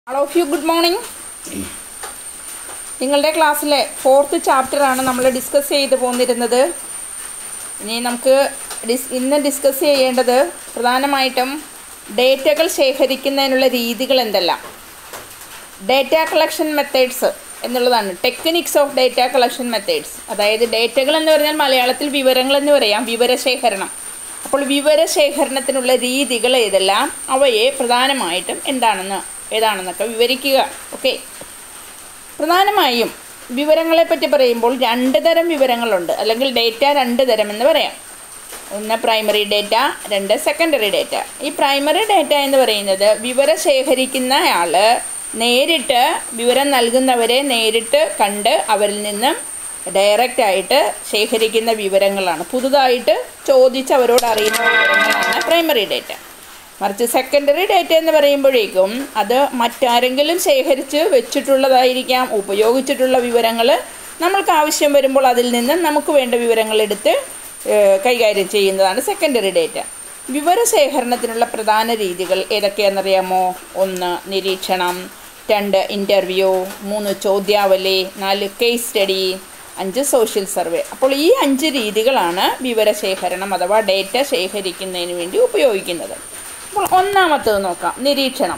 all of you good morning നിങ്ങളുടെ ക്ലാസ്സിലെ fourth ചാപ്റ്ററാണ് നമ്മൾ ഡിസ്കസ് ചെയ്ത് പോന്നിരുന്നത് ഇനി നമുക്ക് ഡിസ് ഇന്ന് ഡിസ്കസ് ചെയ്യേണ്ടത് പ്രധാനമായിട്ടും ഡേറ്റകൾ ശേഖരിക്കുന്നതിനുള്ള രീതികൾ എന്തെല്ലാം ഡേറ്റ കളക്ഷൻ മെത്തേഡ്സ് എന്നുള്ളതാണ് techniques of data collection methods അതായത് ഡേറ്റകൾ എന്ന് പറഞ്ഞാൽ മലയാളത്തിൽ വിവരങ്ങൾ എന്ന് പറയാം വിവരശേഖരണം അപ്പോൾ വിവരശേഖരണത്തിനുള്ള രീതികൾ ഏതെല്ലാം അവയെ പ്രധാനമായിട്ടും എന്താണെന്ന് ഏതാണെന്നൊക്കെ വിവരിക്കുക ഓക്കെ പ്രധാനമായും വിവരങ്ങളെപ്പറ്റി പറയുമ്പോൾ രണ്ട് തരം വിവരങ്ങളുണ്ട് അല്ലെങ്കിൽ ഡേറ്റ രണ്ട് തരം എന്ന് പറയാം ഒന്ന് പ്രൈമറി ഡേറ്റ രണ്ട് സെക്കൻഡറി ഡേറ്റ ഈ പ്രൈമറി ഡേറ്റ എന്ന് പറയുന്നത് വിവരം ശേഖരിക്കുന്നയാൾ നേരിട്ട് വിവരം നൽകുന്നവരെ നേരിട്ട് കണ്ട് അവരിൽ നിന്നും ഡയറക്റ്റ് ആയിട്ട് ശേഖരിക്കുന്ന വിവരങ്ങളാണ് പുതുതായിട്ട് ചോദിച്ച് അവരോട് അറിയുന്ന വിവരങ്ങളാണ് പ്രൈമറി ഡേറ്റ മറിച്ച് സെക്കൻഡറി ഡേറ്റ എന്ന് പറയുമ്പോഴേക്കും അത് മറ്റാരെങ്കിലും ശേഖരിച്ച് വെച്ചിട്ടുള്ളതായിരിക്കാം ഉപയോഗിച്ചിട്ടുള്ള വിവരങ്ങൾ നമ്മൾക്ക് ആവശ്യം വരുമ്പോൾ അതിൽ നിന്ന് നമുക്ക് വേണ്ട വിവരങ്ങൾ എടുത്ത് ഏഹ്, കൈകാര്യം ചെയ്യുന്നതാണ് സെക്കൻഡറി ഡേറ്റ വിവരശേഖരണത്തിനുള്ള പ്രധാന രീതികൾ ഏതൊക്കെയാണെന്നറിയാമോ ഒന്ന് നിരീക്ഷണം രണ്ട് ഇൻ്റർവ്യൂ മൂന്ന് ചോദ്യാവലി നാല് കേസ് സ്റ്റഡി അഞ്ച് സോഷ്യൽ സർവേ അപ്പോൾ ഈ അഞ്ച് രീതികളാണ് വിവരശേഖരണം അഥവാ ഡേറ്റ ശേഖരിക്കുന്നതിന് വേണ്ടി ഉപയോഗിക്കുന്നത് അപ്പോൾ ഒന്നാമത്തത് നോക്കാം നിരീക്ഷണം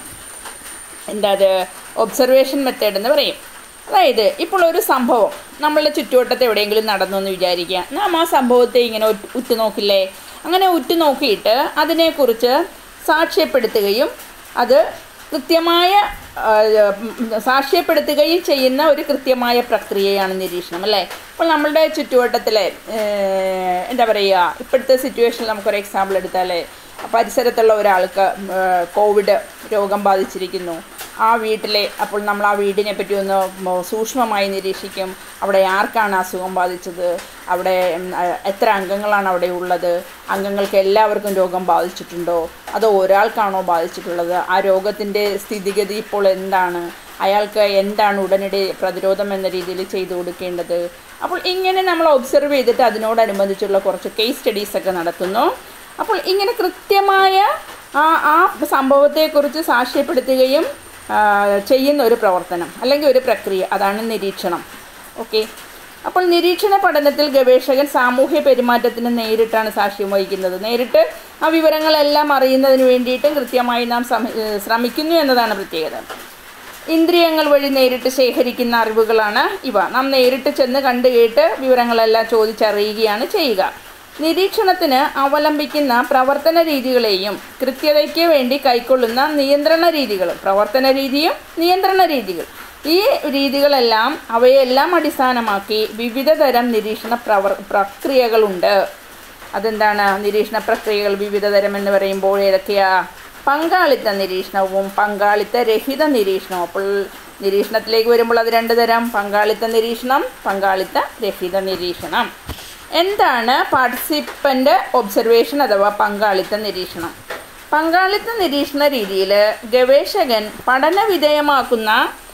എന്താ അത് ഒബ്സർവേഷൻ മെത്തേഡ് എന്ന് പറയും അതായത് ഇപ്പോൾ ഒരു സംഭവം നമ്മളുടെ ചുറ്റുവട്ടത്ത് എവിടെയെങ്കിലും നടന്നു എന്ന് വിചാരിക്കുക നാം ആ സംഭവത്തെ ഇങ്ങനെ ഉറ്റ് ഉറ്റുനോക്കില്ലേ അങ്ങനെ ഉറ്റുനോക്കിയിട്ട് അതിനെക്കുറിച്ച് സാക്ഷ്യപ്പെടുത്തുകയും അത് കൃത്യമായ ആ, ഉം, സാക്ഷ്യപ്പെടുത്തുകയും ചെയ്യുന്ന ഒരു കൃത്യമായ പ്രക്രിയയാണ് നിരീക്ഷണം അല്ലേ ഇപ്പോൾ നമ്മളുടെ ചുറ്റുവട്ടത്തിലെ ഏഹ്, എന്താ പറയുക ഇപ്പോഴത്തെ സിറ്റുവേഷനിൽ നമുക്കൊരു എക്സാമ്പിൾ എടുത്താലേ പരിസരത്തുള്ള ഒരാൾക്ക് ഉം, ഏഹ്, കോവിഡ് രോഗം ബാധിച്ചിരിക്കുന്നു ആ വീട്ടിലെ അപ്പോൾ നമ്മൾ ആ വീടിനെ പറ്റി ഒന്ന് ഉം, സൂക്ഷ്മമായി നിരീക്ഷിക്കും അവിടെ ആർക്കാണ് അസുഖം ബാധിച്ചത് അവിടെ ഉം, അഹ് എത്ര അംഗങ്ങളാണ് അവിടെ ഉള്ളത് അംഗങ്ങൾക്ക് എല്ലാവർക്കും രോഗം ബാധിച്ചിട്ടുണ്ടോ അതോ ഒരാൾക്കാണോ ബാധിച്ചിട്ടുള്ളത് ആ രോഗത്തിൻ്റെ സ്ഥിതിഗതി ഇപ്പോൾ എന്താണ് അയാൾക്ക് എന്താണ് ഉടനടി പ്രതിരോധം എന്ന രീതിയിൽ ചെയ്തു കൊടുക്കേണ്ടത് അപ്പോൾ ഇങ്ങനെ നമ്മൾ ഒബ്സർവ് ചെയ്തിട്ട് അതിനോടനുബന്ധിച്ചുള്ള കുറച്ച് കേസ് സ്റ്റഡീസ് ഒക്കെ നടത്തുന്നു അപ്പോൾ ഇങ്ങനെ കൃത്യമായ ആ ആ സംഭവത്തെക്കുറിച്ച് സാക്ഷ്യപ്പെടുത്തുകയും ആ, ചെയ്യുന്ന ഒരു പ്രവർത്തനം അല്ലെങ്കിൽ ഒരു പ്രക്രിയ അതാണ് നിരീക്ഷണം ഓക്കെ അപ്പോൾ നിരീക്ഷണ പഠനത്തിൽ ഗവേഷകൻ സാമൂഹ്യ പെരുമാറ്റത്തിന് നേരിട്ടാണ് സാക്ഷ്യം വഹിക്കുന്നത് നേരിട്ട് ആ വിവരങ്ങളെല്ലാം അറിയുന്നതിന് വേണ്ടിയിട്ടും കൃത്യമായി നാം സമ- ഏഹ് ശ്രമിക്കുന്നു എന്നതാണ് പ്രത്യേകത ഇന്ദ്രിയങ്ങൾ വഴി നേരിട്ട് ശേഖരിക്കുന്ന അറിവുകളാണ് ഇവ നാം നേരിട്ട് ചെന്ന് കണ്ടു കേട്ട് വിവരങ്ങളെല്ലാം ചോദിച്ചറിയുകയാണ് ചെയ്യുക നിരീക്ഷണത്തിന് അവലംബിക്കുന്ന പ്രവർത്തന രീതികളെയും കൃത്യതയ്ക്ക് വേണ്ടി കൈക്കൊള്ളുന്ന നിയന്ത്രണ രീതികളും പ്രവർത്തന രീതിയും നിയന്ത്രണ രീതികൾ ഈ രീതികളെല്ലാം അവയെല്ലാം അടിസ്ഥാനമാക്കി വിവിധ തരം നിരീക്ഷണ പ്രവർ പ്രക്രിയകളുണ്ട് അതെന്താണ് നിരീക്ഷണ പ്രക്രിയകൾ വിവിധ തരം എന്ന് പറയുമ്പോൾ ഏതൊക്കെയാ പങ്കാളിത്ത നിരീക്ഷണവും പങ്കാളിത്ത രഹിത നിരീക്ഷണവും അപ്പോൾ നിരീക്ഷണത്തിലേക്ക് വരുമ്പോൾ അത് രണ്ട് തരം പങ്കാളിത്ത നിരീക്ഷണം പങ്കാളിത്ത രഹിത നിരീക്ഷണം എന്താണ് പാർട്ടിസിപ്പൻ്റ് ഒബ്സർവേഷൻ അഥവാ പങ്കാളിത്ത നിരീക്ഷണം പങ്കാളിത്ത നിരീക്ഷണ രീതിയിൽ ഗവേഷകൻ പഠന വിധേയമാക്കുന്ന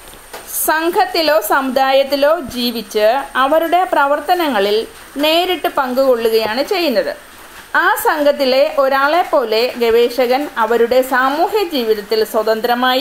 സംഘത്തിലോ സമുദായത്തിലോ ജീവിച്ച് അവരുടെ പ്രവർത്തനങ്ങളിൽ നേരിട്ട് പങ്കുകൊള്ളുകയാണ് ചെയ്യുന്നത് ആ സംഘത്തിലെ ഒരാളെ പോലെ ഗവേഷകൻ അവരുടെ സാമൂഹ്യ ജീവിതത്തിൽ സ്വതന്ത്രമായി